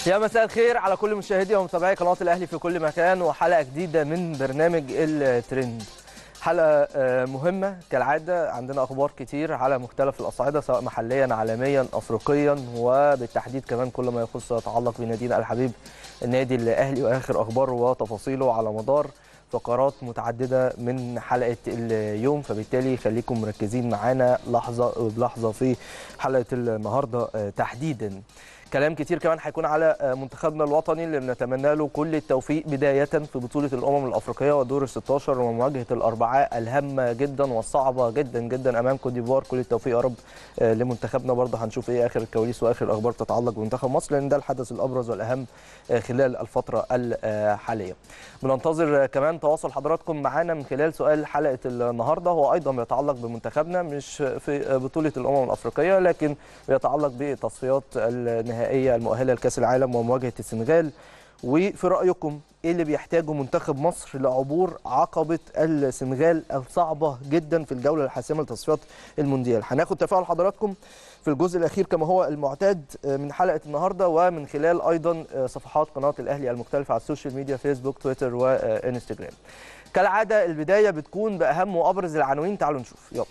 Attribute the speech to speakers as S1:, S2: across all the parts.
S1: يا مساء الخير على كل مشاهدي ومتابعي قناه الاهلي في كل مكان وحلقه جديده من برنامج الترند حلقه آه، مهمه كالعاده عندنا اخبار كتير على مختلف الاصعده سواء محليا عالميا افريقيا وبالتحديد كمان كل ما يخص يتعلق بنادينا الحبيب النادي الاهلي واخر اخباره وتفاصيله على مدار فقرات متعدده من حلقه اليوم فبالتالي خليكم مركزين معانا لحظه بلحظه في حلقه النهارده آه، تحديدا كلام كتير كمان هيكون على منتخبنا الوطني اللي بنتمنى له كل التوفيق بدايه في بطوله الامم الافريقيه ودور ال 16 ومواجهه الاربعاء الهامه جدا والصعبه جدا جدا امام كوت ديفوار كل التوفيق يا رب آه، لمنتخبنا برضه هنشوف ايه اخر الكواليس واخر الاخبار تتعلق بمنتخب مصر لان ده الحدث الابرز والاهم آه، خلال الفتره الحاليه. بننتظر كمان تواصل حضراتكم معانا من خلال سؤال حلقه النهارده هو ايضا بيتعلق بمنتخبنا مش في بطوله الامم الافريقيه لكن بيتعلق بالتصفيات النهائيه المؤهله لكاس العالم ومواجهه السنغال وفي رايكم ايه اللي بيحتاجه منتخب مصر لعبور عقبه السنغال الصعبه جدا في الجوله الحاسمه لتصفيات المونديال هناخد تفاعل حضراتكم في الجزء الاخير كما هو المعتاد من حلقه النهارده ومن خلال ايضا صفحات قناه الاهلي المختلفه على السوشيال ميديا فيسبوك تويتر وانستجرام كالعاده البدايه بتكون باهم وابرز العناوين تعالوا نشوف يلا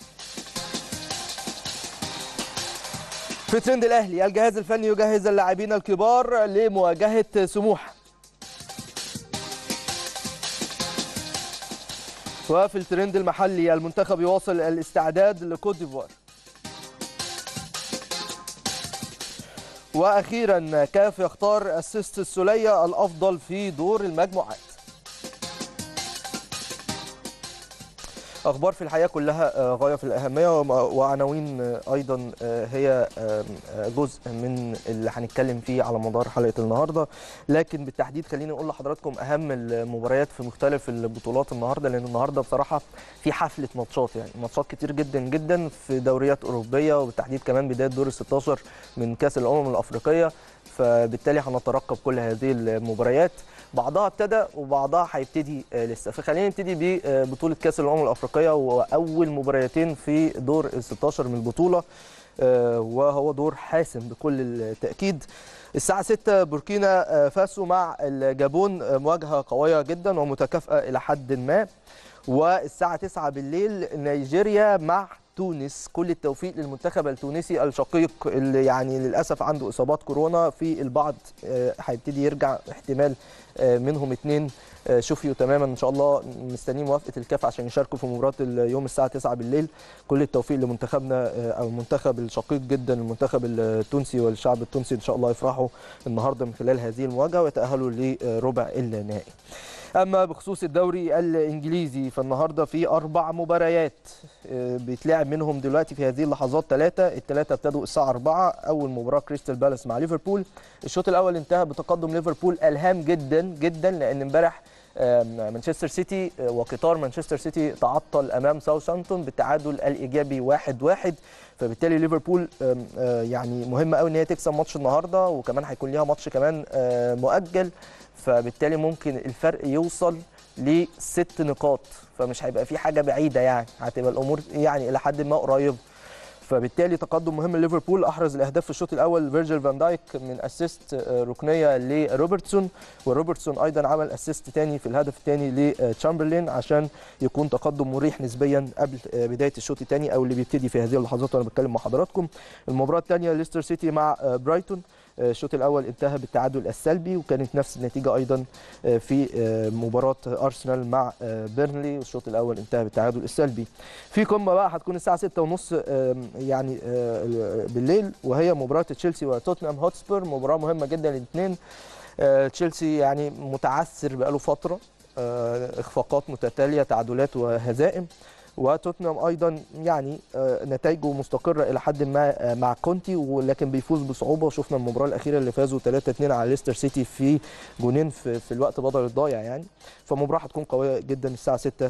S1: في ترند الاهلي الجهاز الفني يجهز اللاعبين الكبار لمواجهه سموحه وفي الترند المحلي المنتخب يواصل الاستعداد لكوت ديفوار واخيرا كاف يختار اسيست السوليه الافضل في دور المجموعات اخبار في الحياه كلها آه، غايه في الاهميه وم- وعناوين آه، ايضا آه، هي آه، آه، جزء من اللي هنتكلم فيه على مدار حلقه النهارده لكن بالتحديد خليني اقول لحضراتكم اهم المباريات في مختلف البطولات النهارده لان النهارده بصراحه في حفله ماتشات يعني ماتشات كتير جدا جدا في دوريات اوروبيه وبالتحديد كمان بدايه دور ال 16 من كاس الامم الافريقيه فبالتالي هنترقب كل هذه المباريات بعضها ابتدى وبعضها هيبتدي آه، لسه فخلينا نبتدي ببطوله كاس الامم الافريقيه واول مباريتين في دور ال 16 من البطوله آه، وهو دور حاسم بكل التاكيد الساعة 6 بوركينا آه، فاسو مع الجابون آه، مواجهة قوية جدا ومتكافئة إلى حد ما والساعة 9 بالليل نيجيريا مع تونس كل التوفيق للمنتخب التونسي الشقيق اللي يعني للاسف عنده اصابات كورونا في البعض آه، هيبتدي يرجع احتمال آه، منهم اثنين شفيوا تماما ان شاء الله مستنيين موافقه الكاف عشان يشاركوا في مباراه اليوم الساعه 9 بالليل كل التوفيق لمنتخبنا آه، او المنتخب الشقيق جدا المنتخب التونسي والشعب التونسي ان شاء الله يفرحوا النهارده من خلال هذه المواجهه ويتاهلوا لربع النهائي اما بخصوص الدوري الانجليزي فالنهارده في اربع مباريات آه، بيتلعب منهم دلوقتي في هذه اللحظات ثلاثه الثلاثه ابتدوا الساعه 4 اول مباراه كريستال بالاس مع ليفربول الشوط الاول انتهى بتقدم ليفربول الهام جدا جدا لان امبارح آم، مانشستر سيتي آه، وقطار مانشستر سيتي تعطل امام ساوثهامبتون بالتعادل الايجابي 1-1 واحد واحد فبالتالي ليفربول آم، آه، يعني مهم قوي ان هي تكسب ماتش النهارده وكمان هيكون ليها ماتش كمان آه، مؤجل فبالتالي ممكن الفرق يوصل لست نقاط فمش هيبقى في حاجه بعيده يعني هتبقى الامور يعني الى حد ما قريبه فبالتالي تقدم مهم لليفربول احرز الاهداف في الشوط الاول فيرجيل فان دايك من اسيست آه، ركنيه لروبرتسون وروبرتسون ايضا عمل اسيست تاني في الهدف الثاني لتشامبرلين عشان يكون تقدم مريح نسبيا قبل آه، بدايه الشوط الثاني او اللي بيبتدي في هذه اللحظات وانا بتكلم مع حضراتكم المباراه الثانيه ليستر سيتي مع آه، برايتون آه، الشوط الاول انتهى بالتعادل السلبي وكانت نفس النتيجه ايضا آه، في آه، مباراه ارسنال مع آه، بيرنلي والشوط الاول انتهى بالتعادل السلبي في قمه بقى هتكون الساعه 6:30 آم، يعني آه، بالليل وهي مباراه تشيلسي وتوتنهام هوتسبير مباراه مهمه جدا الاثنين تشيلسي يعني متعثر بقاله فتره آه، اخفاقات متتاليه تعادلات وهزائم وتوتنهام ايضا يعني آه، نتائجه مستقره الى حد ما آه، مع كونتي ولكن بيفوز بصعوبه شفنا المباراه الاخيره اللي فازوا 3-2 على ليستر سيتي في جونين في, في الوقت بدل الضايع يعني فمباراه هتكون قويه جدا الساعه 6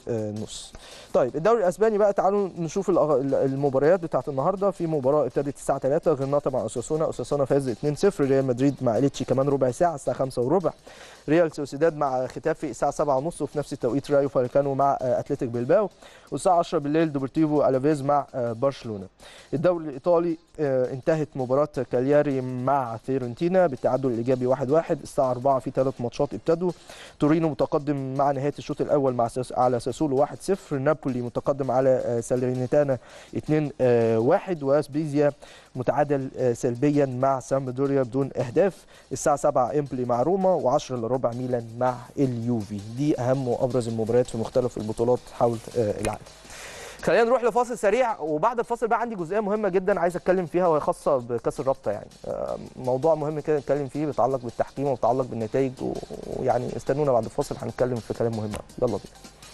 S1: ونص طيب الدوري الاسباني بقى تعالوا نشوف الأغ- المباريات بتاعت النهارده في مباراه ابتدت الساعه 3 غرناطه مع اساسونا اساسونا فاز 2-0 ريال مدريد مع اليتشي كمان ربع ساعه الساعه 5 وربع ريال سوسيداد مع ختافي الساعه 7 ونص وفي نفس التوقيت رايو فالكانو مع آه، اتلتيك بلباو والساعه 10 بالليل دوبرتيفو الافيز مع آه، برشلونه الدوري الايطالي آه، انتهت مباراه كالياري مع فيورنتينا بالتعادل الايجابي 1-1 الساعه 4 في ثلاث ماتشات ابتدوا تورينو متقدم مع نهايه الشوط الاول مع ساس على ساسولو 1-0 نابولي متقدم على آه، سالرينيتانا 2-1 واسبيزيا متعادل آه، سلبيا مع سامدوريا بدون اهداف الساعه 7 امبلي مع روما و10 الا ربع ميلان مع اليوفي دي اهم وابرز المباريات في مختلف البطولات حول آه، العالم خلينا نروح لفاصل سريع وبعد الفاصل بقى عندي جزئيه مهمه جدا عايز اتكلم فيها وهي خاصه بكاس الرابطه يعني آه، موضوع مهم كده نتكلم فيه بيتعلق بالتحكيم وبيتعلق بالنتائج و- ويعني استنونا بعد الفاصل هنتكلم في كلام مهم أوي. يلا بينا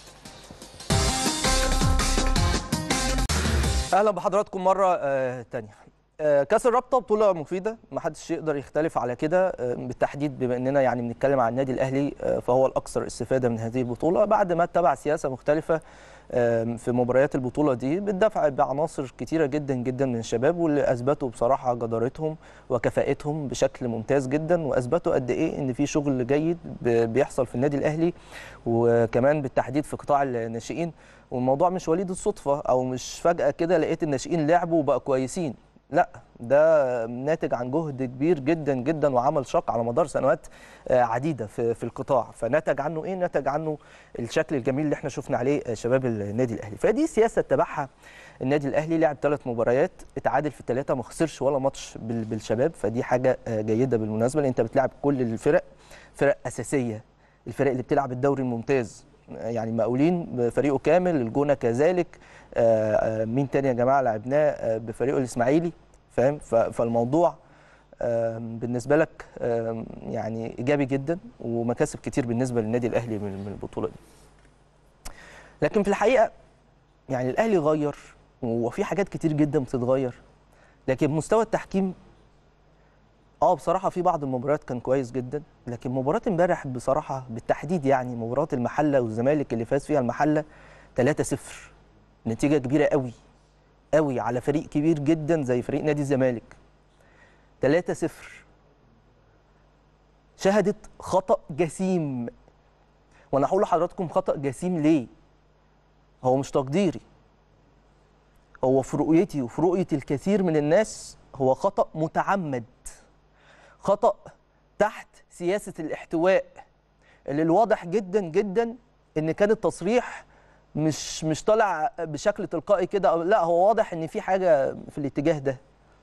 S1: اهلا بحضراتكم مره آه تانية آه كاس الرابطه بطوله مفيده ما حدش يقدر يختلف على كده آه بالتحديد بما اننا يعني بنتكلم عن النادي الاهلي آه فهو الاكثر استفاده من هذه البطوله بعد ما اتبع سياسه مختلفه آم، في مباريات البطوله دي بالدفع بعناصر كتيره جدا جدا من الشباب واللي اثبتوا بصراحه جدارتهم وكفاءتهم بشكل ممتاز جدا واثبتوا قد ايه ان في شغل جيد ب- بيحصل في النادي الاهلي وكمان بالتحديد في قطاع الناشئين والموضوع مش وليد الصدفه او مش فجاه كده لقيت الناشئين لعبوا وبقى كويسين لا ده ناتج عن جهد كبير جدا جدا وعمل شاق على مدار سنوات آه، عديده في في القطاع فنتج عنه ايه نتج عنه الشكل الجميل اللي احنا شفنا عليه آه، شباب النادي الاهلي فدي سياسه اتبعها النادي الاهلي لعب ثلاث مباريات اتعادل في الثلاثه ما خسرش ولا ماتش بال- بالشباب فدي حاجه آه، جيده بالمناسبه لان انت بتلعب كل الفرق فرق اساسيه الفرق اللي بتلعب الدوري الممتاز آه، يعني مقاولين فريقه كامل الجونه كذلك آه، آه، مين تاني يا جماعه لعبناه آه، بفريقه الاسماعيلي فاهم ف- فالموضوع آم، بالنسبه لك آم، يعني ايجابي جدا ومكاسب كتير بالنسبه للنادي الاهلي من من البطوله دي لكن في الحقيقه يعني الاهلي غير وفي حاجات كتير جدا بتتغير لكن مستوى التحكيم اه بصراحه في بعض المباريات كان كويس جدا لكن مباراه امبارح بصراحه بالتحديد يعني مباراه المحله والزمالك اللي فاز فيها المحله 3-0 نتيجه كبيره قوي قوي على فريق كبير جدا زي فريق نادي الزمالك 3-0 شهدت خطأ جسيم وانا هقول لحضراتكم خطأ جسيم ليه هو مش تقديري هو في رؤيتي وفي رؤية الكثير من الناس هو خطأ متعمد خطأ تحت سياسة الاحتواء اللي الواضح جدا جدا ان كان التصريح مش مش طالع بشكل تلقائي كده أو- لا هو واضح ان في حاجة في الاتجاه ده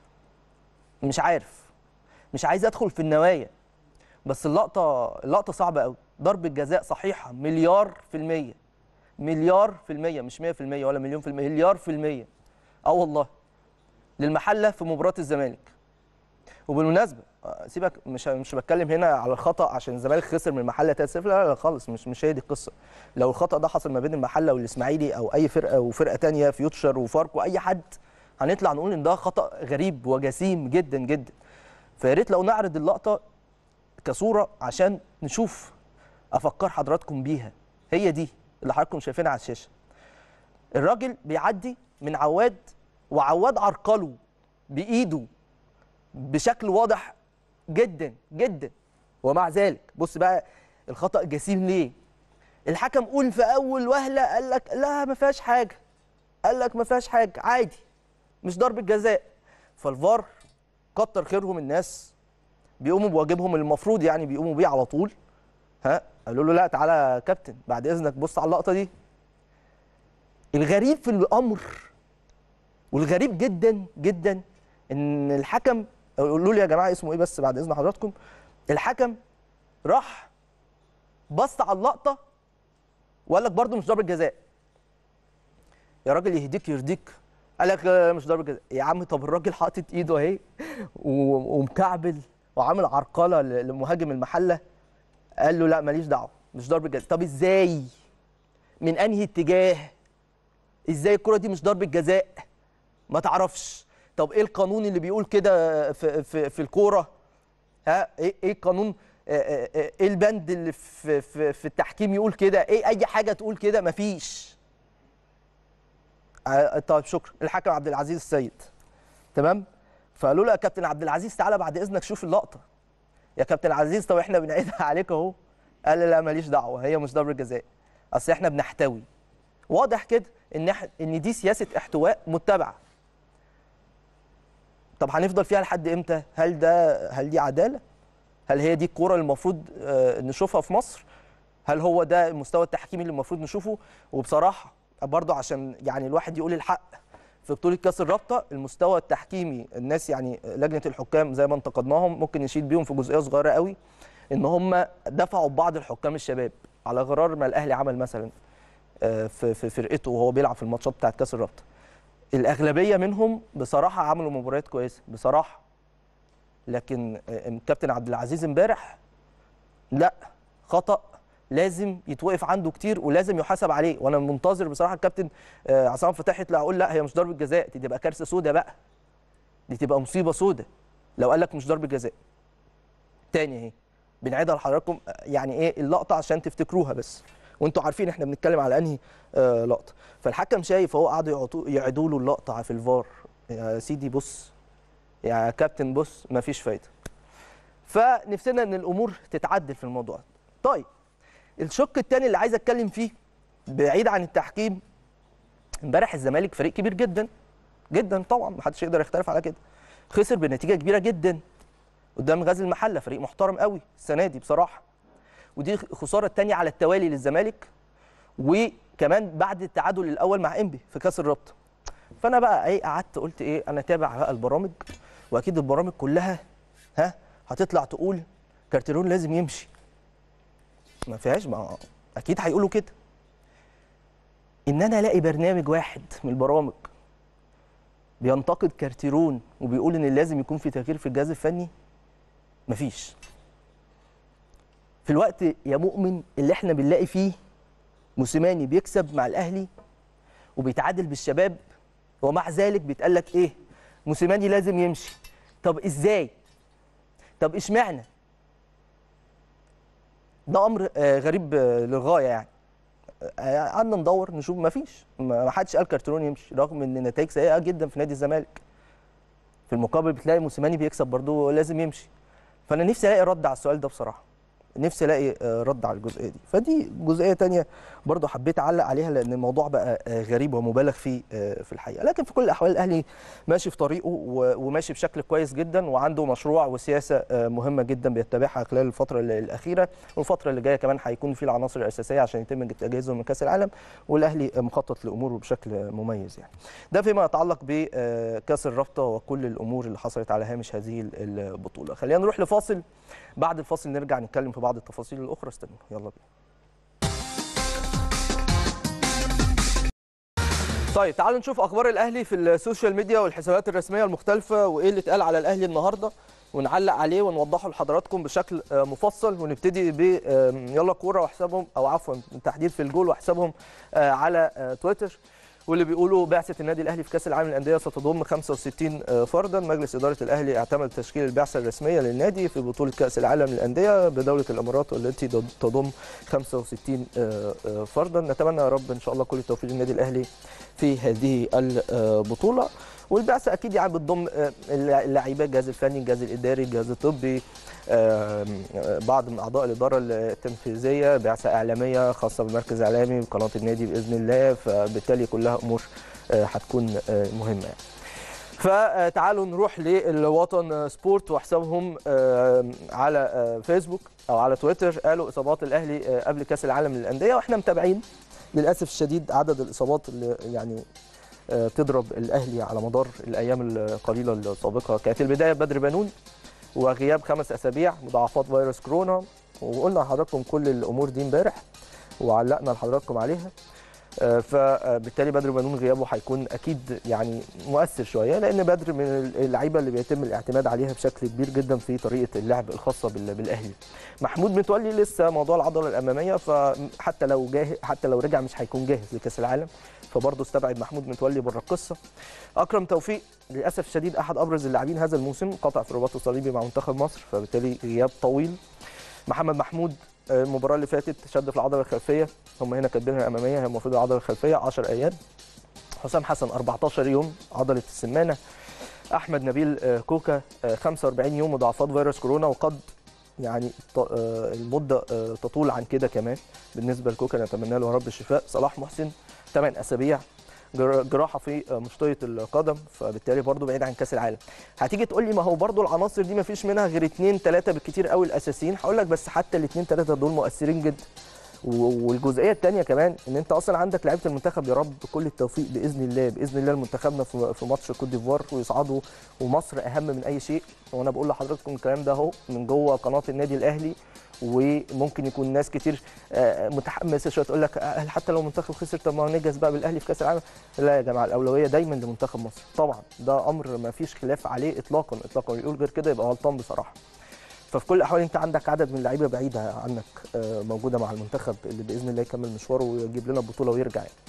S1: مش عارف مش عايز ادخل في النوايا بس اللقطة اللقطة صعبة قوي ضربة جزاء صحيحة مليار في المية مليار في المية مش مية في المية ولا مليون في المية مليار في المية اه والله للمحلة في مباراة الزمالك وبالمناسبة آه، سيبك مش مش بتكلم هنا على الخطأ عشان الزمالك خسر من المحلة 3-0 لا لا خالص مش مش هي دي القصة لو الخطأ ده حصل ما بين المحلة والإسماعيلي أو أي فرقة وفرقة تانية فيوتشر وفاركو أي حد هنطلع نقول إن ده خطأ غريب وجسيم جدا جدا فيا ريت لو نعرض اللقطة كصورة عشان نشوف أفكر حضراتكم بيها هي دي اللي حضراتكم شايفينها على الشاشة الراجل بيعدي من عواد وعواد عرقله بإيده بشكل واضح جدا جدا ومع ذلك بص بقى الخطأ جسيم ليه الحكم قول في أول وهلة قال لك لا ما فيهاش حاجة قال لك ما فيهاش حاجة عادي مش ضربة جزاء فالفار كتر خيرهم الناس بيقوموا بواجبهم المفروض يعني بيقوموا بيه على طول ها قالوا له لا تعالى يا كابتن بعد اذنك بص على اللقطه دي الغريب في الامر والغريب جدا جدا ان الحكم قولوا لي يا جماعه اسمه ايه بس بعد اذن حضراتكم الحكم راح بص على اللقطه وقال لك برده مش ضربه جزاء يا راجل يهديك يرضيك قال لك لا، مش ضربه جزاء يا عم طب الراجل حاطط ايده اهي و- ومكعبل وعامل عرقله ل- لمهاجم المحله قال له لا ماليش دعوه مش ضربه جزاء طب ازاي من انهي اتجاه ازاي الكره دي مش ضربه جزاء ما تعرفش طب ايه القانون اللي بيقول كده في في في الكوره ها ايه ايه القانون آه، آه، آه، ايه البند اللي في في في التحكيم يقول كده ايه اي حاجه تقول كده مفيش آه، طيب شكرا الحكم عبد العزيز السيد تمام فقالوا له يا كابتن عبد العزيز تعالى بعد اذنك شوف اللقطه يا كابتن عزيز طب احنا بنعيدها عليك اهو قال لي لا ماليش دعوه هي مش ضربه جزاء اصل احنا بنحتوي واضح كده ان إح- ان دي سياسه احتواء متبعه طب هنفضل فيها لحد امتى هل ده هل دي عداله هل هي دي الكوره اللي المفروض آه، نشوفها في مصر هل هو ده المستوى التحكيمي اللي المفروض نشوفه وبصراحه برضه عشان يعني الواحد يقول الحق في بطوله كاس الرابطه المستوى التحكيمي الناس يعني لجنه الحكام زي ما انتقدناهم ممكن نشيد بيهم في جزئيه صغيره قوي ان هم دفعوا بعض الحكام الشباب على غرار ما الاهلي عمل مثلا آه، في في فرقته وهو بيلعب في الماتشات بتاعت كاس الرابطه الاغلبيه منهم بصراحه عملوا مباريات كويسه بصراحه لكن آه، الكابتن عبد العزيز امبارح لا خطا لازم يتوقف عنده كتير ولازم يحاسب عليه وانا منتظر بصراحه الكابتن آه، عصام فتاح يطلع يقول لا هي مش ضربه جزاء دي تبقى كارثه سودة بقى دي تبقى مصيبه سودة لو قال لك مش ضربه جزاء تاني اهي بنعيدها لحضراتكم آه، يعني ايه اللقطه عشان تفتكروها بس وانتوا عارفين احنا بنتكلم على انهي آه لقطه فالحكم شايف هو قعدوا يعطوا- يعيدوا له اللقطه في الفار يا سيدي بص يا كابتن بص مفيش فايده فنفسنا ان الامور تتعدل في الموضوع ده. طيب الشق الثاني اللي عايز اتكلم فيه بعيد عن التحكيم امبارح الزمالك فريق كبير جدا جدا طبعا محدش يقدر يختلف على كده خسر بنتيجه كبيره جدا قدام غزل المحله فريق محترم قوي السنه دي بصراحه ودي الخساره الثانيه على التوالي للزمالك وكمان بعد التعادل الاول مع انبي في كاس الرابطه فانا بقى ايه قعدت قلت ايه انا اتابع بقى البرامج واكيد البرامج كلها ها هتطلع تقول كارتيرون لازم يمشي ما فيهاش ما اكيد هيقولوا كده ان انا الاقي برنامج واحد من البرامج بينتقد كارتيرون وبيقول ان لازم يكون في تغيير في الجهاز الفني مفيش في الوقت يا مؤمن اللي احنا بنلاقي فيه موسيماني بيكسب مع الاهلي وبيتعادل بالشباب ومع ذلك بيتقال لك ايه موسيماني لازم يمشي طب ازاي طب اشمعنى ده امر آه، غريب آه، للغايه يعني آه، قعدنا ندور نشوف ما فيش ما ما حدش قال كارترون يمشي رغم ان النتائج سيئه جدا في نادي الزمالك في المقابل بتلاقي موسيماني بيكسب برضه لازم يمشي فانا نفسي الاقي رد على السؤال ده بصراحه نفسي الاقي آه، رد على الجزئيه دي فدي جزئيه تانية برضو حبيت اعلق عليها لان الموضوع بقى آه، غريب ومبالغ فيه آه، في الحقيقه لكن في كل الاحوال الاهلي ماشي في طريقه و- وماشي بشكل كويس جدا وعنده مشروع وسياسه آه، مهمه جدا بيتبعها خلال الفتره ال- الاخيره والفتره اللي جايه كمان هيكون في العناصر الاساسيه عشان يتم تجهيزهم من كاس العالم والاهلي مخطط لاموره بشكل مميز يعني ده فيما يتعلق بكاس الرابطه وكل الامور اللي حصلت على هامش هذه البطوله خلينا نروح لفاصل بعد الفاصل نرجع نتكلم في بعض التفاصيل الاخرى استنوا يلا بينا طيب تعالوا نشوف اخبار الاهلي في السوشيال ميديا والحسابات الرسميه المختلفه وايه اللي اتقال على الاهلي النهارده ونعلق عليه ونوضحه لحضراتكم بشكل آه، مفصل ونبتدي ب آه، يلا كوره وحسابهم او عفوا تحديد في الجول وحسابهم آه، على آه، تويتر واللي بيقولوا بعثه النادي الاهلي في كاس العالم للانديه ستضم 65 فردا مجلس اداره الاهلي اعتمد تشكيل البعثه الرسميه للنادي في بطوله كاس العالم للانديه بدوله الامارات والتي تضم 65 فردا نتمنى يا رب ان شاء الله كل التوفيق للنادي الاهلي في هذه البطوله والبعثه اكيد يعني بتضم اللاعبات الجهاز الفني الجهاز الاداري الجهاز الطبي آم، آه، بعض من اعضاء الاداره التنفيذيه بعثه اعلاميه خاصه بالمركز الاعلامي وقناه النادي باذن الله فبالتالي كلها امور آه، هتكون آه، مهمه يعني. فتعالوا نروح للوطن سبورت وحسابهم آه، على آه، فيسبوك او على تويتر قالوا اصابات الاهلي آه، قبل كاس العالم للانديه واحنا متابعين للاسف الشديد عدد الاصابات اللي يعني آه، تضرب الاهلي على مدار الايام القليله السابقه كانت البدايه بدر بنون وغياب خمس اسابيع مضاعفات فيروس كورونا وقلنا لحضراتكم كل الامور دي امبارح وعلقنا لحضراتكم عليها آه، فبالتالي بدر بنون غيابه هيكون اكيد يعني مؤثر شويه لان بدر من اللعيبه اللي بيتم الاعتماد عليها بشكل كبير جدا في طريقه اللعب الخاصه بال- بالاهلي. محمود متولي لسه موضوع العضله الاماميه فحتى لو جاهز حتى لو رجع مش هيكون جاهز لكاس العالم فبرضه استبعد محمود متولي بره القصه. اكرم توفيق للاسف الشديد احد ابرز اللاعبين هذا الموسم قطع في رباطه الصليبي مع منتخب مصر فبالتالي غياب طويل. محمد محمود آه، المباراه اللي فاتت شد في العضله الخلفيه هم هنا كاتبينها الاماميه هي المفروض العضله الخلفيه 10 ايام حسام حسن 14 يوم عضله السمانه احمد نبيل آه، كوكا آه، 45 يوم مضاعفات فيروس كورونا وقد يعني ط- آه، المده آه، تطول عن كده كمان بالنسبه لكوكا نتمنى له يا رب الشفاء صلاح محسن 8 اسابيع جر- جراحه في مشطيه القدم فبالتالي برضو بعيد عن كاس العالم هتيجي تقول لي ما هو برضو العناصر دي ما فيش منها غير اثنين ثلاثه بالكتير قوي الاساسيين هقول لك بس حتى الاثنين ثلاثه دول مؤثرين جدا و- والجزئيه الثانيه كمان ان انت اصلا عندك لعيبه المنتخب يا رب كل التوفيق باذن الله باذن الله لمنتخبنا في في ماتش كوت ديفوار ويصعدوا ومصر اهم من اي شيء وانا بقول لحضراتكم الكلام ده اهو من جوه قناه النادي الاهلي وممكن يكون ناس كتير آه، متحمسه شويه تقول لك آه، حتى لو منتخب خسر طب ما هو نجز بقى بالاهلي في كاس العالم لا يا جماعه الاولويه دايما لمنتخب مصر طبعا ده امر ما فيش خلاف عليه اطلاقا اطلاقا يقول غير كده يبقى غلطان بصراحه ففي كل الاحوال انت عندك عدد من اللعيبه بعيده عنك آه، موجوده مع المنتخب اللي باذن الله يكمل مشواره ويجيب لنا البطوله ويرجع يعني.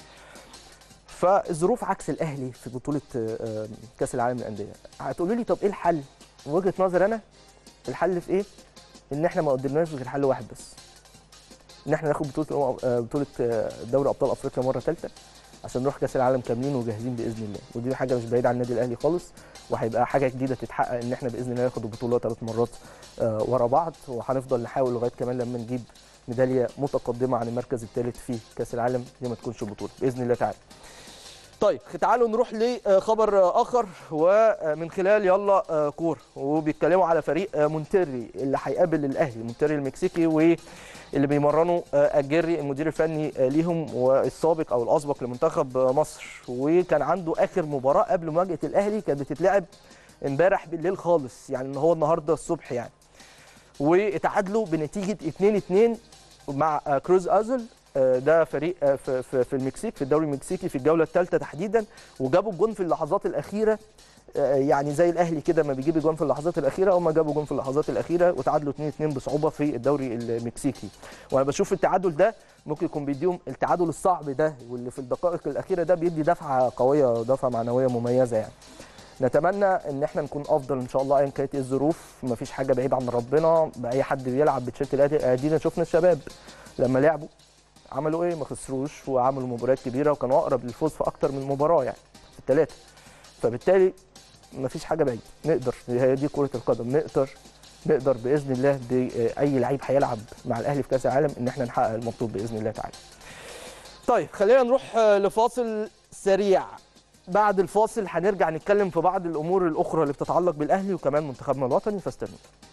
S1: فالظروف عكس الاهلي في بطوله آه، آه، كاس العالم للانديه هتقولوا لي طب ايه الحل من وجهه نظر انا الحل في ايه ان احنا ما قدمناش غير حل واحد بس ان احنا ناخد بطوله الأمم- آه، بطوله آه، دوري ابطال افريقيا مره ثالثه عشان نروح كاس العالم كاملين وجاهزين باذن الله ودي حاجه مش بعيده عن النادي الاهلي خالص وهيبقى حاجه جديده تتحقق ان احنا باذن الله ناخد البطوله ثلاث مرات آه، ورا بعض وهنفضل نحاول لغايه كمان لما نجيب ميداليه متقدمه عن المركز الثالث في كاس العالم دي ما تكونش بطوله باذن الله تعالى طيب تعالوا نروح لخبر اخر ومن خلال يلا آه، كوره وبيتكلموا على فريق آه، مونتيري اللي هيقابل الاهلي مونتيري المكسيكي واللي بيمرنوا آه، اجيري المدير الفني آه، ليهم والسابق او الاسبق لمنتخب آه، مصر وكان عنده اخر مباراه قبل مواجهه الاهلي كانت بتتلعب امبارح بالليل خالص يعني ان هو النهارده الصبح يعني واتعادلوا بنتيجه 2-2 مع آه، كروز ازل آه، ده فريق آه، في في- في المكسيك في الدوري المكسيكي في الجوله الثالثه تحديدا وجابوا الجون في اللحظات الاخيره آه، يعني زي الاهلي كده ما بيجيب الجون في اللحظات الاخيره هم جابوا جون في اللحظات الاخيره وتعادلوا 2-2 بصعوبه في الدوري المكسيكي وانا بشوف التعادل ده ممكن يكون بيديهم التعادل الصعب ده واللي في الدقائق الاخيره ده بيدي دفعه قويه ودفعه معنويه مميزه يعني نتمنى ان احنا نكون افضل ان شاء الله ايا كانت إيه الظروف مفيش حاجه بعيد عن ربنا باي حد بيلعب بتيشيرت الاهلي ادينا شفنا الشباب لما لعبوا عملوا ايه ما خسروش وعملوا مباريات كبيره وكانوا اقرب للفوز في اكتر من مباراه يعني في الثلاثه فبالتالي مفيش حاجه بعيد نقدر هي دي كره القدم نقدر نقدر باذن الله باي لعيب هيلعب مع الاهلي في كاس العالم ان احنا نحقق المطلوب باذن الله تعالى طيب خلينا نروح آه، لفاصل سريع بعد الفاصل هنرجع نتكلم في بعض الامور الاخرى اللي بتتعلق بالاهلي وكمان منتخبنا الوطني فاستنوا